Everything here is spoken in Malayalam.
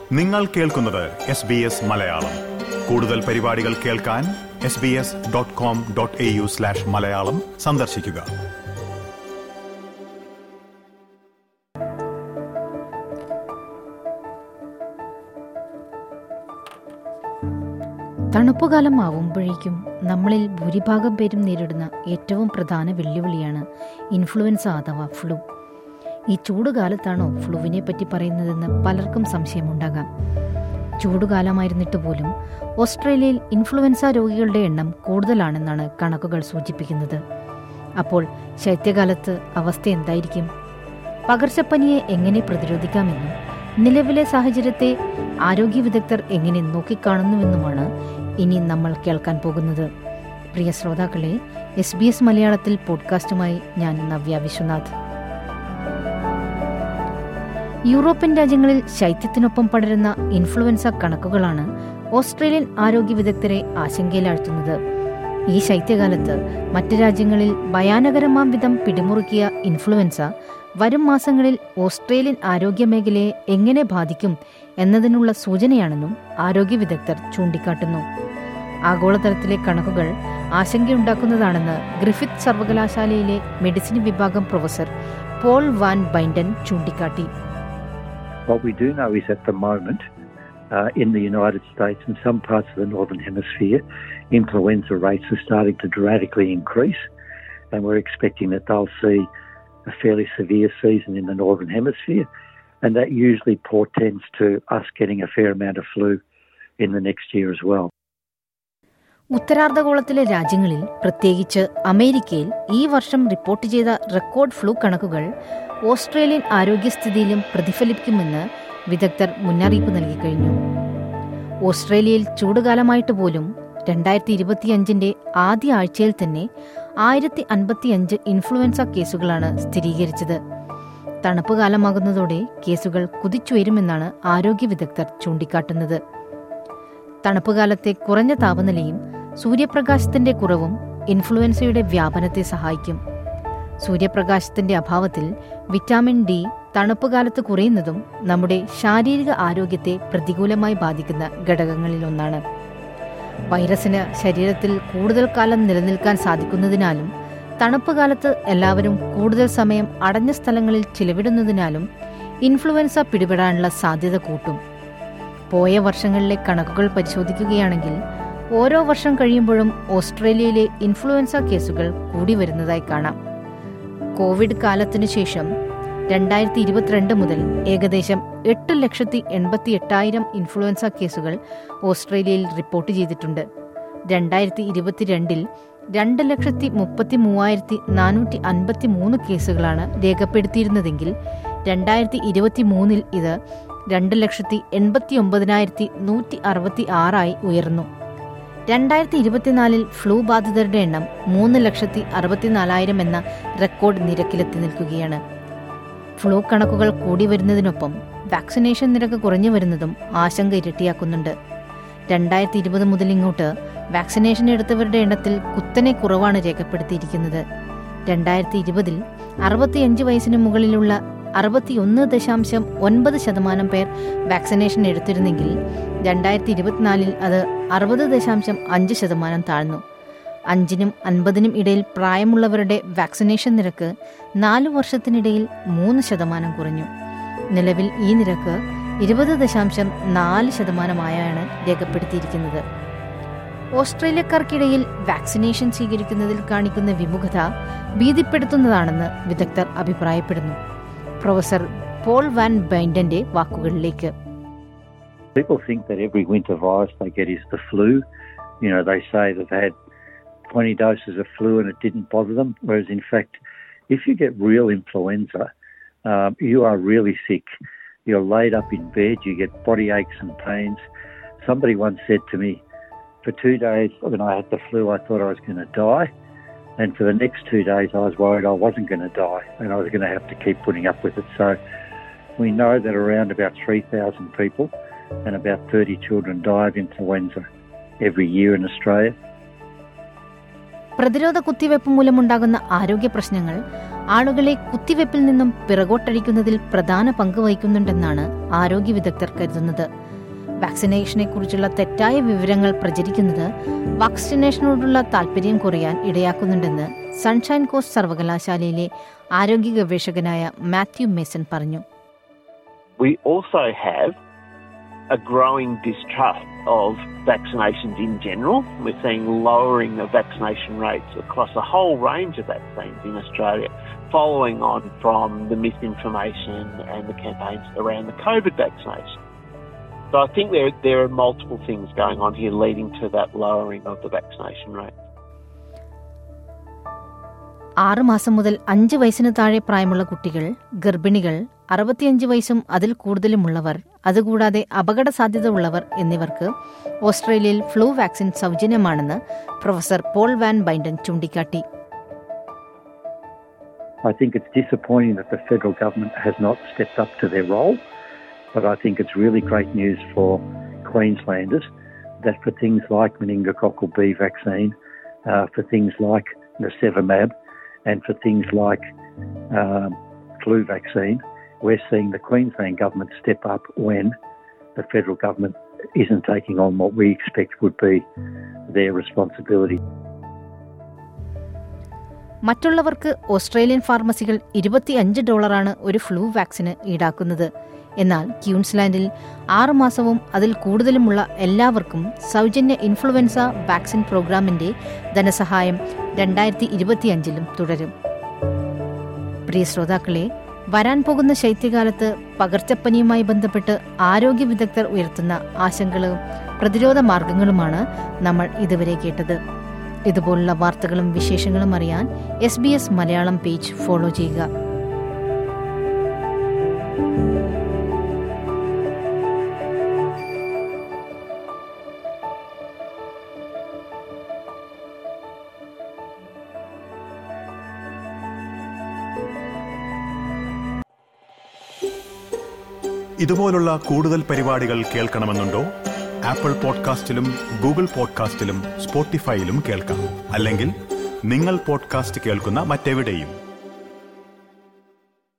നിങ്ങൾ കേൾക്കുന്നത് എസ് ബി എസ് മലയാളം കൂടുതൽ പരിപാടികൾ കേൾക്കാൻ S B S dot com dot A U slash Malayalam സന്ദർശിക്കുക തണുപ്പുകാലം ആവുമ്പോഴേക്കും നമ്മളിൽ ഭൂരിഭാഗം പേരും നേരിടുന്ന ഏറ്റവും പ്രധാന വെല്ലുവിളിയാണ് ഇൻഫ്ലുവൻസ അഥവാ ഫ്ലൂ ഈ ചൂടുകാലത്താണോ ഫ്ലൂവിനെ പറ്റി പറയുന്നതെന്ന് പലർക്കും സംശയമുണ്ടാകാം ചൂടുകാലമായിരുന്നിട്ട് പോലും ഓസ്ട്രേലിയയിൽ ഇൻഫ്ലുവൻസ രോഗികളുടെ എണ്ണം കൂടുതലാണെന്നാണ് കണക്കുകൾ സൂചിപ്പിക്കുന്നത് അപ്പോൾ ശൈത്യകാലത്ത് അവസ്ഥ എന്തായിരിക്കും പകർച്ചപ്പനിയെ എങ്ങനെ പ്രതിരോധിക്കാമെന്നും നിലവിലെ സാഹചര്യത്തെ ആരോഗ്യ വിദഗ്ധർ എങ്ങനെ നോക്കിക്കാണുന്നുവെന്നുമാണ് ഇനി നമ്മൾ കേൾക്കാൻ പോകുന്നത് പ്രിയ ശ്രോതാക്കളെ എസ് ബി എസ് മലയാളത്തിൽ പോഡ്കാസ്റ്റുമായി ഞാൻ നവ്യ വിശ്വനാഥ് യൂറോപ്യൻ രാജ്യങ്ങളിൽ ശൈത്യത്തിനൊപ്പം പടരുന്ന ഇൻഫ്ലുവൻസ കണക്കുകളാണ് ഓസ്ട്രേലിയൻ ആരോഗ്യ വിദഗ്ധരെ ആശങ്കയിലാഴ്ത്തുന്നത് ഈ ശൈത്യകാലത്ത് മറ്റ് രാജ്യങ്ങളിൽ ഭയാനകരമാം വിധം പിടിമുറുക്കിയ ഇൻഫ്ലുവൻസ വരും മാസങ്ങളിൽ ഓസ്ട്രേലിയൻ ആരോഗ്യ മേഖലയെ എങ്ങനെ ബാധിക്കും എന്നതിനുള്ള സൂചനയാണെന്നും ആരോഗ്യ വിദഗ്ധർ ചൂണ്ടിക്കാട്ടുന്നു ആഗോളതലത്തിലെ കണക്കുകൾ ആശങ്കയുണ്ടാക്കുന്നതാണെന്ന് ഗ്രിഫിത്ത് സർവകലാശാലയിലെ മെഡിസിൻ വിഭാഗം പ്രൊഫസർ പോൾ വാൻ ബൈൻഡൻ ചൂണ്ടിക്കാട്ടി What we do know is at the moment, uh, in the United States and some parts of the Northern Hemisphere, influenza rates are starting to dramatically increase, and we're expecting that they'll see a fairly severe season in the Northern Hemisphere, and that usually portends to us getting a fair amount of flu in the next year as well. ഉത്തരാർദ്ധഗോളത്തിലെ രാജ്യങ്ങളിൽ പ്രത്യേകിച്ച് അമേരിക്കയിൽ ഈ വർഷം റിപ്പോർട്ട് ചെയ്ത റെക്കോർഡ് ഫ്ലൂ കണക്കുകൾ ഓസ്ട്രേലിയൻ ആരോഗ്യസ്ഥിതിയിലും പ്രതിഫലിക്കുമെന്ന് വിദഗ്ധർ മുന്നറിയിപ്പ് നൽകിക്കഴിഞ്ഞു ഓസ്ട്രേലിയയിൽ ചൂടുകാലമായിട്ട് പോലും രണ്ടായിരത്തി ഇരുപത്തിയഞ്ചിന്റെ ആദ്യ ആഴ്ചയിൽ തന്നെ ആയിരത്തി അൻപത്തിയഞ്ച് ഇൻഫ്ലുവൻസ കേസുകളാണ് സ്ഥിരീകരിച്ചത് തണുപ്പ് കാലമാകുന്നതോടെ കേസുകൾ കുതിച്ചുയരുമെന്നാണ് ആരോഗ്യ വിദഗ്ധർ ചൂണ്ടിക്കാട്ടുന്നത് തണുപ്പ് കാലത്തെ കുറഞ്ഞ താപനിലയും സൂര്യപ്രകാശത്തിന്റെ കുറവും ഇൻഫ്ലുവൻസയുടെ വ്യാപനത്തെ സഹായിക്കും സൂര്യപ്രകാശത്തിന്റെ അഭാവത്തിൽ വിറ്റാമിൻ ഡി തണുപ്പ് കാലത്ത് കുറയുന്നതും നമ്മുടെ ശാരീരിക ആരോഗ്യത്തെ പ്രതികൂലമായി ബാധിക്കുന്ന ഘടകങ്ങളിലൊന്നാണ് വൈറസിന് ശരീരത്തിൽ കൂടുതൽ കാലം നിലനിൽക്കാൻ സാധിക്കുന്നതിനാലും തണുപ്പ് കാലത്ത് എല്ലാവരും കൂടുതൽ സമയം അടഞ്ഞ സ്ഥലങ്ങളിൽ ചിലവിടുന്നതിനാലും ഇൻഫ്ലുവൻസ പിടിപെടാനുള്ള സാധ്യത കൂട്ടും പോയ വർഷങ്ങളിലെ കണക്കുകൾ പരിശോധിക്കുകയാണെങ്കിൽ ഓരോ വർഷം കഴിയുമ്പോഴും ഓസ്ട്രേലിയയിലെ ഇൻഫ്ലുവൻസ കേസുകൾ കൂടി വരുന്നതായി കാണാം കോവിഡ് കാലത്തിനു ശേഷം രണ്ടായിരത്തി ഇരുപത്തിരണ്ട് മുതൽ ഏകദേശം എട്ട് ലക്ഷത്തി എൺപത്തി എട്ടായിരം ഇൻഫ്ലുവൻസ കേസുകൾ ഓസ്ട്രേലിയയിൽ റിപ്പോർട്ട് ചെയ്തിട്ടുണ്ട് രണ്ടായിരത്തി ഇരുപത്തിരണ്ടിൽ രണ്ട് ലക്ഷത്തി മുപ്പത്തി മൂവായിരത്തി നാനൂറ്റി അൻപത്തി മൂന്ന് കേസുകളാണ് രേഖപ്പെടുത്തിയിരുന്നതെങ്കിൽ രണ്ടായിരത്തി ഇരുപത്തി മൂന്നിൽ ഇത് രണ്ട് ലക്ഷത്തി എൺപത്തി ഒമ്പതിനായിരത്തി നൂറ്റി അറുപത്തി ആറായി ഉയർന്നു രണ്ടായിരത്തി ഇരുപത്തിനാലിൽ ഫ്ലൂ ബാധിതരുടെ എണ്ണം മൂന്ന് ലക്ഷത്തി അറുപത്തിനാലായിരം എന്ന റെക്കോർഡ് നിരക്കിലെത്തി നിൽക്കുകയാണ് ഫ്ലൂ കണക്കുകൾ കൂടി വരുന്നതിനൊപ്പം വാക്സിനേഷൻ നിരക്ക് കുറഞ്ഞു വരുന്നതും ആശങ്ക ഇരട്ടിയാക്കുന്നുണ്ട് രണ്ടായിരത്തി ഇരുപത് മുതൽ ഇങ്ങോട്ട് വാക്സിനേഷൻ എടുത്തവരുടെ എണ്ണത്തിൽ കുത്തനെ കുറവാണ് രേഖപ്പെടുത്തിയിരിക്കുന്നത് രണ്ടായിരത്തി ഇരുപതിൽ അറുപത്തിയഞ്ച് വയസ്സിന് മുകളിലുള്ള അറുപത്തിയൊന്ന് ദശാംശം ഒൻപത് ശതമാനം പേർ വാക്സിനേഷൻ എടുത്തിരുന്നെങ്കിൽ രണ്ടായിരത്തി ഇരുപത്തിനാലിൽ അത് അറുപത് ദശാംശം അഞ്ച് ശതമാനം താഴ്ന്നു അഞ്ചിനും അൻപതിനും ഇടയിൽ പ്രായമുള്ളവരുടെ വാക്സിനേഷൻ നിരക്ക് നാലു വർഷത്തിനിടയിൽ മൂന്ന് ശതമാനം കുറഞ്ഞു നിലവിൽ ഈ നിരക്ക് ഇരുപത് ദശാംശം നാല് ശതമാനമായാണ് രേഖപ്പെടുത്തിയിരിക്കുന്നത് ഓസ്ട്രേലിയക്കാർക്കിടയിൽ വാക്സിനേഷൻ സ്വീകരിക്കുന്നതിൽ കാണിക്കുന്ന വിമുഖത ഭീതിപ്പെടുത്തുന്നതാണെന്ന് വിദഗ്ധർ അഭിപ്രായപ്പെടുന്നു പ്രൊഫസർ പോൾ വാൻ ബൈൻഡന്റെ വാക്കുകളിലേക്ക് People think that every winter virus they get is the flu. You know, they say they've had 20 doses of flu and it didn't bother them. Whereas, in fact, if you get real influenza, um, you are really sick. You're laid up in bed, you get body aches and pains. Somebody once said to me, for two days when I had the flu, I thought I was going to die. And for the next two days, I was worried I wasn't going to die and I was going to have to keep putting up with it. So we know that around about 3,000 people and about 30 children die of influenza every year in Australia. പ്രതിരോധ കുത്തിവയ്പ് മൂലമുണ്ടാകുന്ന ആരോഗ്യ പ്രശ്നങ്ങൾ ആളുകളെ കുത്തിവെപ്പിൽ നിന്നും പിറകോട്ടടിക്കുന്നതിൽ പ്രധാന പങ്ക് വഹിക്കുന്നുണ്ടെന്നാണ് ആരോഗ്യ വിദഗ്ധർ കരുതുന്നത് വാക്സിനേഷനെ കുറിച്ചുള്ള തെറ്റായ വിവരങ്ങൾ പ്രചരിക്കുന്നത് വാക്സിനേഷനോടുള്ള താൽപര്യം കുറയാൻ ഇടയാക്കുന്നുണ്ടെന്ന് സൺഷൈൻ കോസ്റ്റ് സർവകലാശാലയിലെ ആരോഗ്യ ഗവേഷകനായ മാത്യു മേസൺ പറഞ്ഞു We also have a growing distrust of vaccinations in general. We're seeing lowering of vaccination rates across a whole range of vaccines in Australia, following on from the misinformation and the campaigns around the COVID vaccination. So I think there, there are multiple things going on here leading to that lowering of the vaccination rate. ആറ് മാസം മുതൽ അഞ്ച് വയസ്സിന് താഴെ പ്രായമുള്ള കുട്ടികൾ ഗർഭിണികൾ അറുപത്തിയഞ്ച് വയസ്സും അതിൽ കൂടുതലുമുള്ളവർ അതുകൂടാതെ അപകട സാധ്യത ഉള്ളവർ എന്നിവർക്ക് ഓസ്ട്രേലിയയിൽ ഫ്ലൂ വാക്സിൻ സൗജന്യമാണെന്ന് പ്രൊഫസർ പോൾ വാൻ ബൈൻഡൻ ചൂണ്ടിക്കാട്ടി I think it's disappointing that the federal government has not stepped up to their role, but I think it's really great news for Queenslanders that for things like meningococcal B vaccine, uh, for things like Nirsevimab, and for things like um, flu vaccine, we're seeing the Queensland government step up when the federal government isn't taking on what we expect would be their responsibility. മറ്റുള്ളവർക്ക് ഓസ്ട്രേലിയൻ ഫാർമസികൾ ഇരുപത്തിയഞ്ച് ഡോളറാണ് ഒരു ഫ്ലൂ വാക്സിന് ഈടാക്കുന്നത് എന്നാൽ ക്യൂൻസ്ലാൻഡിൽ ആറ് മാസവും അതിൽ കൂടുതലുമുള്ള എല്ലാവർക്കും സൗജന്യ ഇൻഫ്ലുവൻസ വാക്സിൻ പ്രോഗ്രാമിന്റെ ധനസഹായം രണ്ടായിരത്തി ഇരുപത്തിയഞ്ചിലും തുടരും പ്രിയ ശ്രോതാക്കളെ വരാൻ പോകുന്ന ശൈത്യകാലത്ത് പകർച്ചപ്പനിയുമായി ബന്ധപ്പെട്ട് ആരോഗ്യ വിദഗ്ധർ ഉയർത്തുന്ന ആശങ്കകളും പ്രതിരോധ മാർഗങ്ങളുമാണ് നമ്മൾ ഇതുവരെ കേട്ടത് ഇതുപോലുള്ള വാർത്തകളും വിശേഷങ്ങളും അറിയാൻ S B S Malayalam page follow ചെയ്യുക ഇതുപോലുള്ള കൂടുതൽ പരിപാടികൾ കേൾക്കണമെന്നുണ്ടോ ആപ്പിൾ പോഡ്കാസ്റ്റിലും ഗൂഗിൾ പോഡ്കാസ്റ്റിലും സ്പോട്ടിഫൈയിലും കേൾക്കാം അല്ലെങ്കിൽ നിങ്ങൾ പോഡ്കാസ്റ്റ് കേൾക്കുന്ന മറ്റെവിടെയും